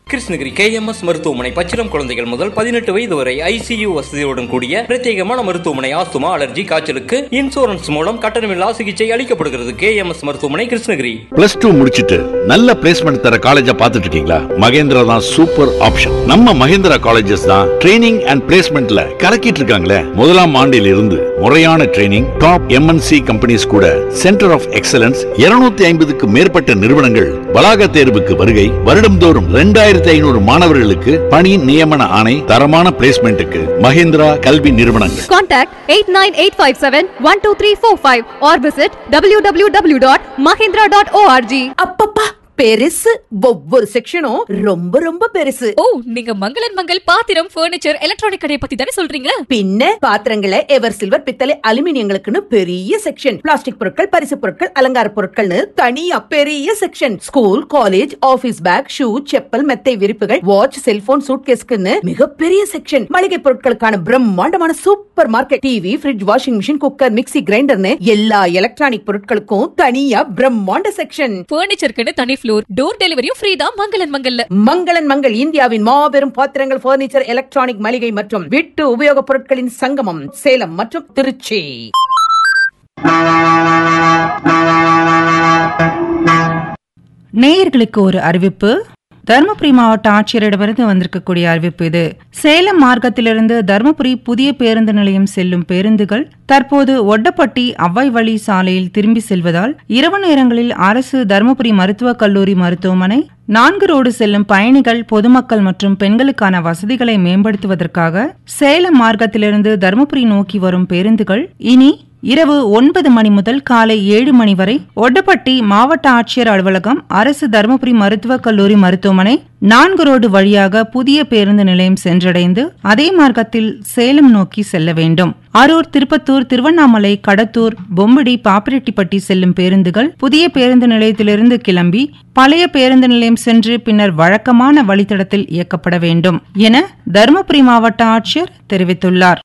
Krishnagiri KMS மருத்துவமனை பச்சிளம் குழந்தைகள் முதல் பதினெட்டு வயது வரை ஐசியு வசதியுடன் கூடிய பிரத்யேகமான மருத்துவமனை ஆஸ்துமா அலர்ஜி காய்ச்சலுக்கு இன்சூரன்ஸ் மூலம் கட்டணமில்லா சிகிச்சை அளிக்கப்படுகிறது கேஎம்எஸ் மருத்துவமனை கிருஷ்ணகிரி பிளஸ் டூ முடிச்சிட்டு நல்ல பிளேஸ்மெண்ட் தர காலேஜா பார்த்துட்டு இருக்கீங்களா மகேந்திரா தான் சூப்பர் ஆப்ஷன் நம்ம மகேந்திரா காலேஜஸ் தான் ட்ரைனிங் அண்ட் பிளேஸ்மெண்ட்ல கலக்கிட்டு இருக்காங்களே முதலாம் ஆண்டில் இருந்து முறையான ட்ரைனிங் டாப் எம்என்சி கம்பெனிஸ் கூட சென்டர் ஆஃப் எக்ஸலன்ஸ் 250 ஐம்பதுக்கு மேற்பட்ட நிறுவனங்கள் வளாக தேர்வுக்கு வருகை வருடம்தோறும் ரெண்டாயிரத்தி ஐநூறு மாணவர்களுக்கு பணி நியமன ஆணை தரமான பிளேஸ்மெண்ட்டுக்கு மகேந்திரா கல்வி நிறுவனங்கள் Contact 89857-12345 or visit www.mahindra.org. அப்பப்பா பெருசு ஒவ்வொரு செக்ஷனும் ரொம்ப ரொம்ப பெருசு ஓ நீங்க மங்களன் மங்கள் பாத்திரம் பர்னிச்சர் எலக்ட்ரானிக் கடையை பத்தி தானே சொல்றீங்க பின்ன பாத்திரங்களை எவர் சில்வர் பித்தளை அலுமினியங்களுக்குன்னு பெரிய செக்ஷன் பிளாஸ்டிக் பொருட்கள் பரிசு பொருட்கள் அலங்கார பொருட்கள்னு தனியா பெரிய section school college office bag shoe chappal மெத்தை விரிப்புகள் வாட்ச் செல்போன் சூட்கேஸ்க்குன்னு மிகப்பெரிய செக்ஷன் மளிகை பொருட்களுக்கான பிரம்மாண்டமான supermarket TV fridge washing machine cooker mixie கிரைண்டர்னு எல்லா எலக்ட்ரானிக் பொருட்களுக்கும் தனியா பிரம்மாண்ட செக்ஷன் பர்னிச்சருக்குன்னு தனி ஃப்ளோர் டோர் டெலிவரியும் ஃப்ரீ தான் மங்களன் மங்கல்ல மங்களன் மங்கள் இந்தியாவின் மாபெரும் பாத்திரங்கள் பர்னிச்சர் எலக்ட்ரானிக் மளிகை மற்றும் வீட்டு உபயோகப் பொருட்களின் சங்கமம் சேலம் மற்றும் திருச்சி நேயர்களுக்கு ஒரு அறிவிப்பு தருமபுரி மாவட்ட ஆட்சியரிடமிருந்து வந்திருக்கக்கூடிய அறிவிப்பு இது சேலம் மார்க்கத்திலிருந்து தருமபுரி புதிய பேருந்து நிலையம் செல்லும் பேருந்துகள் தற்போது ஒட்டப்பட்டி அவ்வாய் வழி சாலையில் திரும்பி செல்வதால் இரவு நேரங்களில் அரசு தருமபுரி மருத்துவக் கல்லூரி மருத்துவமனை நான்கு ரோடு செல்லும் பயணிகள் பொதுமக்கள் மற்றும் பெண்களுக்கான வசதிகளை மேம்படுத்துவதற்காக சேலம் மார்க்கத்திலிருந்து தருமபுரி நோக்கி வரும் பேருந்துகள் இனி இரவு ஒன்பது மணி முதல் காலை ஏழு மணி வரை ஒட்டப்பட்டி மாவட்ட ஆட்சியர் அலுவலகம் அரசு தருமபுரி மருத்துவக் கல்லூரி மருத்துவமனை நான்கு ரோடு வழியாக புதிய பேருந்து நிலையம் சென்றடைந்து அதே மார்க்கத்தில் சேலம் நோக்கி செல்ல வேண்டும் அரூர் திருப்பத்தூர் திருவண்ணாமலை கடத்தூர் பொம்பிடி பாப்பிரெட்டிப்பட்டி செல்லும் பேருந்துகள் புதிய பேருந்து நிலையத்திலிருந்து கிளம்பி பழைய பேருந்து நிலையம் சென்று பின்னர் வழக்கமான வழித்தடத்தில் இயக்கப்பட வேண்டும் என தருமபுரி மாவட்ட ஆட்சியர் தெரிவித்துள்ளார்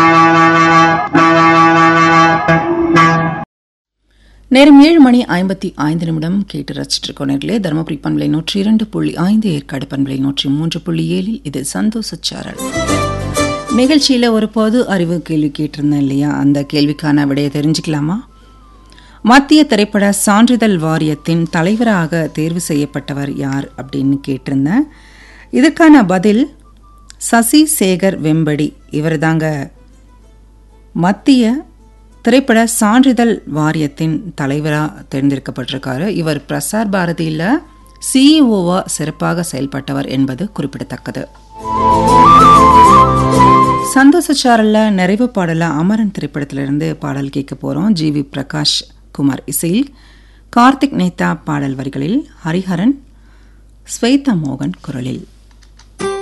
நேரம் ஏழு மணி ஐம்பத்தி ஐந்து நிமிடம் கேட்டு ரசிச்சிட்டு இருக்கோம் நேர்களே தருமபுரி பண்பலை நூற்றி இரண்டு புள்ளி ஐந்து ஏற்காடு பண்பலை நூற்றி மூன்று புள்ளி ஏழில் இது சந்தோஷ சாரல் நிகழ்ச்சியில் ஒரு பொது அறிவு கேள்வி கேட்டிருந்தேன் இல்லையா அந்த கேள்விக்கான விடையை தெரிஞ்சுக்கலாமா மத்திய திரைப்பட சான்றிதழ் வாரியத்தின் தலைவராக தேர்வு செய்யப்பட்டவர் யார் அப்படின்னு கேட்டிருந்தேன் இதற்கான பதில் சசி சேகர் வெம்படி இவர் தாங்க மத்திய திரைப்பட சான்றிதழ் வாரியத்தின் தலைவராக தேர்ந்தெடுக்கப்பட்டிருக்காரு இவர் பிரசார் பாரதியில் சிஇஓவா சிறப்பாக செயல்பட்டவர் என்பது குறிப்பிடத்தக்கது சந்தோஷச்சாரல்ல நிறைவு பாடல அமரன் திரைப்படத்திலிருந்து பாடல் கேட்க போறோம் ஜி வி பிரகாஷ் குமார் இசையில் கார்த்திக் நேதா பாடல் வரிகளில் ஹரிஹரன் ஸ்வேதா மோகன் குரலில்